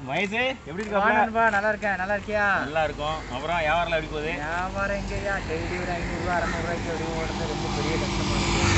மகேஷ் எப்படி வா இருக்காப்ல நண்பா நல்லா இருக்கேன் நல்லா இருக்கியா நல்லா இருக்கும் அப்புறம் வியாபாரம் எப்படி போகுது வியாபாரம் எங்கேயா டெய்லி ஒரு ஐநூறுரூவா அறநூறுவாய்க்கு அப்படி ஓடுறது ரொம்ப பெரிய கஷ்டமா இருக்கு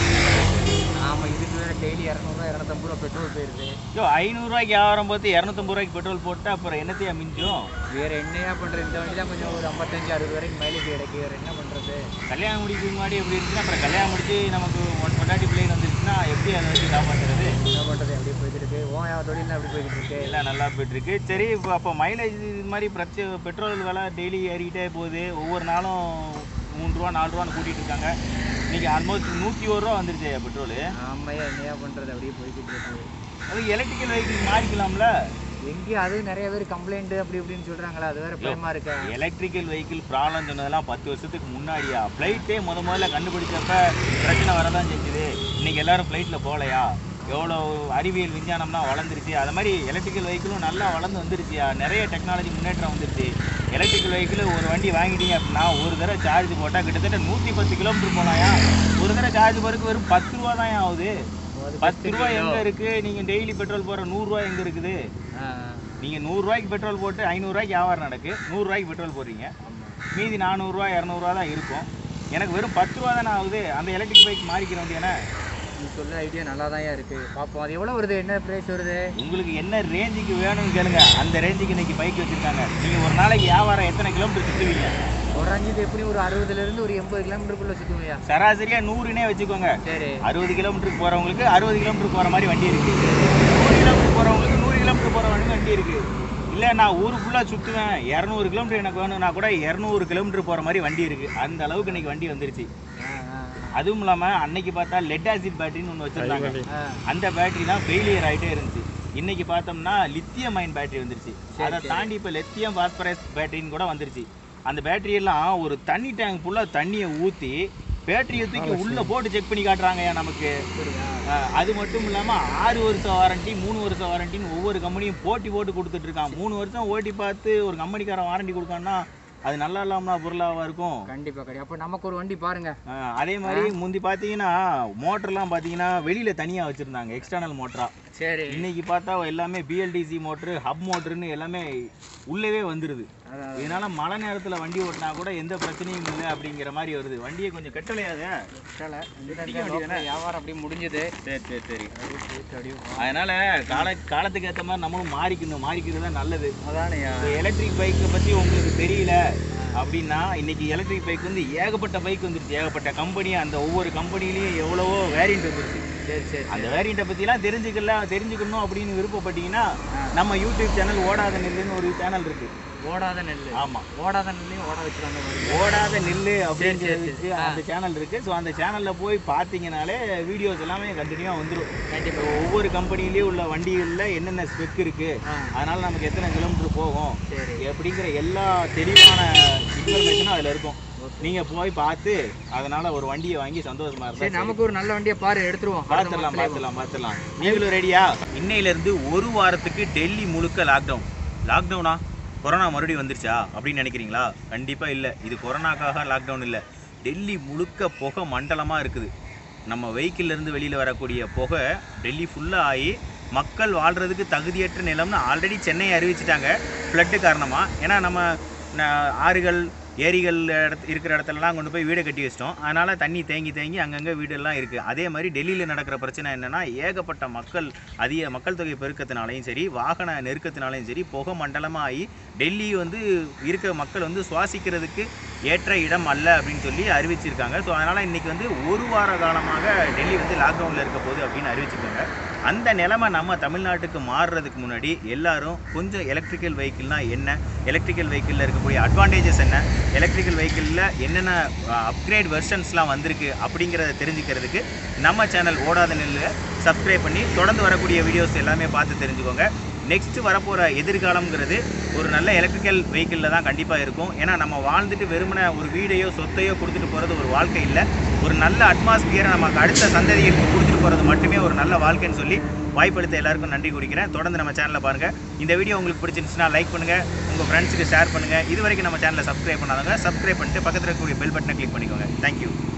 ஆமா இதுக்கு வேற டெய்லி இரநூறுவா இரநூத்தம்பது ரூபா பெட்ரோல் போயிருது ஐயோ ஐநூறுரூவாய்க்கு வியாபாரம் பார்த்து இரநூத்தம்பது ரூபாய்க்கு பெட்ரோல் போட்டு அப்புறம் என்னத்தையா மிஞ்சும் வேற என்னையா பண்றது இந்த வண்டி தான் கொஞ்சம் ஒரு ஐம்பத்தஞ்சு அறுபது வரைக்கும் மைலேஜ் கிடைக்கு வேற என்ன பண்றது கல்யாணம் முடிக்கிறதுக்கு முன்னாடி எப்படி இருந்துச்சுன்னா அப்புறம் கல்யாணம் முடிச்சு நமக்கு ஒன் பொண்டாட்டி பிள்ளைங்க வந்துருச்சுன்னா எப்படி அதை வச்சு காப்பாற்றுறது என்ன பண்றது அப்படியே போய்கிட்டு இருக்கு ஓ என் தொழில் அப்படி போய்கிட்டு இருக்கு எல்லாம் நல்லா போயிட்டு இருக்கு சரி இப்போ அப்போ மைலேஜ் இது மாதிரி பிரச்சனை பெட்ரோல் விலை டெய்லி ஏறிக்கிட்டே போகுது ஒவ்வொரு நாளும் மூணு ரூபா நாலு ரூபான்னு கூட்டிட்டு இருக்காங்க இன்னைக்கு ஆல்மோஸ்ட் நூற்றி ஒரு ரூபா வந்துருச்சு பெட்ரோலு ஆமையா என்னையா பண்றது அப்படியே போய்கிட்டு இருக்கு அது எலக்ட்ரிக்கல் வெஹிக்கிள் மாறிக்கலாம்ல எங்கேயும் அது நிறைய பேர் கம்ப்ளைண்ட் அப்படி இப்படின்னு சொல்றாங்களா அது வேற பயமா இருக்கா எலக்ட்ரிக்கல் வெஹிக்கிள் ப்ராப்ளம் சொன்னதெல்லாம் பத்து வருஷத்துக்கு முன்னாடியா ஃப்ளைட்டே முத முதல்ல கண்டுபிடிச்சப்ப பிரச்சனை வரதான் செஞ்சுது இன்னைக்கு எல்லாரும் ஃப்ளைட்டில் போகலையா எவ்வளோ அறிவியல் விஞ்ஞானம்லாம் வளர்ந்துருச்சு அது மாதிரி எலக்ட்ரிக்கல் வெஹிக்கிளும் நல்லா வளர்ந்து வந்துருச்சுயா நிறைய டெக்னாலஜி முன்னேற்றம் வந்துருச்சு எலக்ட்ரிக்கல் வெஹிக்கிள் ஒரு வண்டி வாங்கிட்டீங்க அப்படின்னா ஒரு தடவை சார்ஜ் போட்டால் கிட்டத்தட்ட நூற்றி பத்து கிலோமீட்டர் போகலாம்யா ஒரு தடவை சார்ஜ் போறதுக்கு வெறும் பத்து ரூபா தான் ஆகுது அது பத்து ரூபா எங்கே இருக்குது நீங்கள் டெய்லி பெட்ரோல் போடுற நூறுரூவா எங்கே இருக்குது ஆ, நீங்கள் நூறுரூவாய்க்கு பெட்ரோல் போட்டு ஐநூறுரூவாய்க்கு வியாபாரம் நடக்கு நூறுரூவாய்க்கு பெட்ரோல் போடுறீங்க ஆமா மீதி நானூறுரூவா இரநூறுவா தான் இருக்கும் எனக்கு வெறும் பத்து ரூபா தானே ஆகுது அந்த எலக்ட்ரிக் பைக் மாறிக்கிற வேண்டியானே நீ சொல்ற ஐடியா நல்லா தான் இருக்கு பார்ப்போம் அது எவ்வளோ வருது என்ன ப்ரைஸ் வருது உங்களுக்கு என்ன ரேஞ்சுக்கு வேணும்னு கேளுங்க அந்த ரேஞ்சுக்கு இன்னைக்கு பைக் வச்சுருக்காங்க நீங்கள் ஒரு நாளைக்கு வியாபாரம் எத்தனை கிலோமீட்டர் சுற்றுவீங்க குறைஞ்சது எப்படி ஒரு அறுபதுல இருந்து ஒரு எண்பது கிலோமீட்டருக்குள்ள சுற்றுவையா சராசரியாக நூறுனே வச்சுக்கோங்க சரி அறுபது கிலோமீட்டருக்கு போகிறவங்களுக்கு அறுபது கிலோமீட்டர் போகிற மாதிரி வண்டி இருக்குது நூறு கிலோமீட்டர் போகிறவங்களுக்கு நூறு கிலோமீட்டர் போகிற வண்டி வண்டி இருக்குது இல்லை நான் ஊர் ஃபுல்லாக சுற்றுவேன் இரநூறு கிலோமீட்டர் எனக்கு வேணும்னா கூட இரநூறு கிலோமீட்டர் போகிற மாதிரி வண்டி இருக்குது அந்த அளவுக்கு இன்னைக்கு வண்டி வந்துருச்சு ஆ, ஆ, அதுவும் இல்லாமல் அன்னைக்கு பார்த்தா லெட் ஆசிட் பேட்டரின்னு ஒன்று வச்சுருந்தாங்க ஆ. அந்த பேட்டரி தான் ஃபெயிலியர் ஆகிட்டே இருந்துச்சு இன்னைக்கு பார்த்தோம்னா லித்தியம் அயன் பேட்டரி வந்துருச்சு சரி, அதை சரி. தாண்டி இப்போ லித்தியம் பாஸ்பரஸ் பேட்டரின்னு கூட வந்துருச்சு அந்த பேட்டரி எல்லாம் ஒரு தண்ணி டேங்க் ஃபுல்லாக தண்ணியை ஊற்றி பேட்டரியை தூக்கி உள்ளே போட்டு செக் பண்ணி காட்டுறாங்கய்யா நமக்கு சரியா அஹ் அது மட்டும் இல்லாமல் ஆறு வருஷம் வாரண்டி மூணு வருஷம் வாரண்டின்னு ஒவ்வொரு கம்பெனியும் போட்டி போட்டு கொடுத்துட்டு இருக்கான் மூணு வருஷம் ஓட்டி பார்த்து ஒரு கம்பெனிக்காரன் வாரண்டி கொடுக்கான்னா அது நல்லா இல்லாமலா பொருளாவா இருக்கும் கண்டிப்பா கண்டிப்பா அப்போ நமக்கு ஒரு வண்டி பாருங்க அஹ் அதே மாதிரி முந்தி பார்த்தீங்கன்னா மோட்டர்லாம் பார்த்தீங்கன்னா வெளியில் தனியாக வச்சுருந்தாங்க எக்ஸ்டர்னல் மோட்டரா சரி இன்னைக்கு பார்த்தா எல்லாமே பிஎல்டிசி மோட்ரு ஹப் மோட்டர்னு எல்லாமே உள்ளவே வந்துடுது அதான், இதனால மழை நேரத்தில் வண்டி ஓட்டினா கூட எந்த பிரச்சனையும் இல்லை அப்படிங்கிற மாதிரி வருது வண்டியை கொஞ்சம் கெட்டலையாத கட்டல. இந்த பிடிக்க இந்த வேண்டியதுதானே? local வியாபாரம் அப்படியே முடிஞ்சது சரி சரி சரி அப்படியே போயிட்டு அப்படியே போ. அதனால கால காலத்துக்கு ஏற்ற மாதிரி நம்மளும் மாறிக்கணும் மாறிக்கிறது தான் நல்லது அதானேயா இப்போ எலக்ட்ரிக் பைக்கை பற்றி உங்களுக்கு தெரியல அப்படின்னா இன்னைக்கு எலக்ட்ரிக் பைக் வந்து ஏகப்பட்ட பைக் வந்துருச்சு ஏகப்பட்ட கம்பெனி அந்த ஒவ்வொரு கம்பெனிலையும் எவ்வளவோ வேரியண்ட் வந்துருச்சு சரி சரி அந்த வேரியண்ட்டை பற்றிலாம் தெரிஞ்சுக்கலாம் தெரிஞ்சுக்கணும் அப்படின்னு விருப்பப்பட்டீங்கன்னா நம்ம யூடியூப் சேனல் ஓடாத நெல்லுன்னு ஒரு சேனல் இருக்கு ஓடாத நெல் ஆமாம் ஓடாத நெல்லையும் ஓட வச்சிருக்காங்க பாருங்க. ஓடாத நெல்லு அப்படின்னு சரி, சரி. சொல்லிட்டு அந்த சேனல் இருக்கு ஸோ அந்த சேனல்ல போய் பார்த்தீங்கனாலே வீடியோஸ் எல்லாமே கண்டினியூவா வந்துடும் கண்டிப்பா ஒவ்வொரு கம்பெனிலயும் உள்ள வண்டிகள்ல என்னென்ன ஸ்பெக் இருக்கு ஆ, அதனால நமக்கு எத்தனை கிலோமீட்டர் போகும் சரி அப்படிங்கிற எல்லா தெளிவான இன்ஃபர்மேஷனும் அதுல இருக்கும் நீங்க போய் பார்த்து அதனால ஒரு வண்டியை வாங்கி சந்தோஷமா சரி இருந்தா நமக்கு ஒரு நல்ல வண்டியை பாரு எடுத்துருவோம் அடுத்த பார்த்துடலாம் மாசத்துலயே. பார்த்துடலாம் பார்த்துடலாம் நீங்களும் ரெடியா இன்னையில இருந்து ஒரு வாரத்துக்கு டெல்லி முழுக்க லாக்டவுன் லாக்டவுனா கொரோனா மறுபடியும் வந்துருச்சா அப்படின்னு நினைக்கிறீங்களா கண்டிப்பா இல்லை இது கொரோனாக்காக லாக்டவுன் இல்லை டெல்லி முழுக்க புகை மண்டலமா இருக்குது நம்ம வெஹிக்கிள்ல இருந்து வெளியில வரக்கூடிய புகை டெல்லி ஃபுல்லா ஆகி மக்கள் வாழ்றதுக்கு தகுதியற்ற நிலம்னு ஆல்ரெடி சென்னை அறிவிச்சிட்டாங்க ஃப்ளட்டு காரணமா ஏன்னா நம்ம ந- ஆறுகள் ஏரிகள் இடத்து இருக்கிற இடத்துலலாம் கொண்டு போய் வீடை கட்டி வச்சிட்டோம் அதனால தண்ணி தேங்கி தேங்கி அங்கங்கே வீடெல்லாம் இருக்குது அதே மாதிரி டெல்லியில் நடக்கிற பிரச்சனை என்னன்னா ஏகப்பட்ட மக்கள் அதிக மக்கள் தொகை பெருக்கத்தினாலையும் சரி வாகன நெருக்கத்தினாலையும் சரி புகை மண்டலமாக ஆகி டெல்லி வந்து இருக்க மக்கள் வந்து சுவாசிக்கிறதுக்கு ஏற்ற இடம் அல்ல அப்படின்னு சொல்லி அறிவிச்சிருக்காங்க ஸோ அதனால் இன்றைக்கி வந்து ஒரு வார காலமாக டெல்லி வந்து லாக்டவுனில் இருக்க போகுது அப்படின்னு அறிவிச்சிருக்காங்க அந்த நிலைமை நம்ம தமிழ்நாட்டுக்கு மாறுறதுக்கு முன்னாடி எல்லாரும் கொஞ்சம் எலக்ட்ரிக்கல் வெஹிக்கிள்னா என்ன எலக்ட்ரிக்கல் வெஹிக்கிளில் இருக்கக்கூடிய அட்வான்டேஜஸ் என்ன எலக்ட்ரிக்கல் வெஹிக்கிளில் என்னென்ன அப்கிரேட் வெர்ஷன்ஸ்லாம் வந்திருக்கு அப்படிங்கிறத தெரிஞ்சுக்கிறதுக்கு நம்ம சேனல் ஓடாத நெல்லை சப்ஸ்கிரைப் பண்ணி தொடர்ந்து வரக்கூடிய வீடியோஸ் எல்லாமே பார்த்து தெரிஞ்சுக்கோங்க நெக்ஸ்ட் வரப்போகிற எதிர்காலம்ங்கிறது ஒரு நல்ல எலக்ட்ரிக்கல் வெஹிக்கிளில் தான் கண்டிப்பாக இருக்கும் ஏன்னா நம்ம வாழ்ந்துட்டு வெறுமனே ஒரு வீடையோ சொத்தையோ கொடுத்துட்டு போகிறது ஒரு வாழ்க்கை இல்லை ஒரு நல்ல அட்மாஸ்பியரை நமக்கு அடுத்த சந்ததிகளுக்கு கொடுத்துட்டு போகிறது மட்டுமே ஒரு நல்ல வாழ்க்கைன்னு சொல்லி வாய்ப்பளித்த எல்லாருக்கும் நன்றி குறிக்கிறேன் தொடர்ந்து நம்ம சேனலை பாருங்கள் இந்த வீடியோ உங்களுக்கு பிடிச்சிருந்துச்சுன்னா லைக் பண்ணுங்கள் உங்கள் ஃப்ரெண்ட்ஸுக்கு ஷேர் பண்ணுங்கள் இது வரைக்கும் நம்ம சேனலை சப்ஸ்கிரைப் பண்ணாதவங்க சப்ஸ்கிரைப் பண்ணிட்டு பக்கத்தில் இருக்கக்கூடிய பெல் பட்டனை கிளிக் பண்ணிக்கோங்க தேங்க்யூ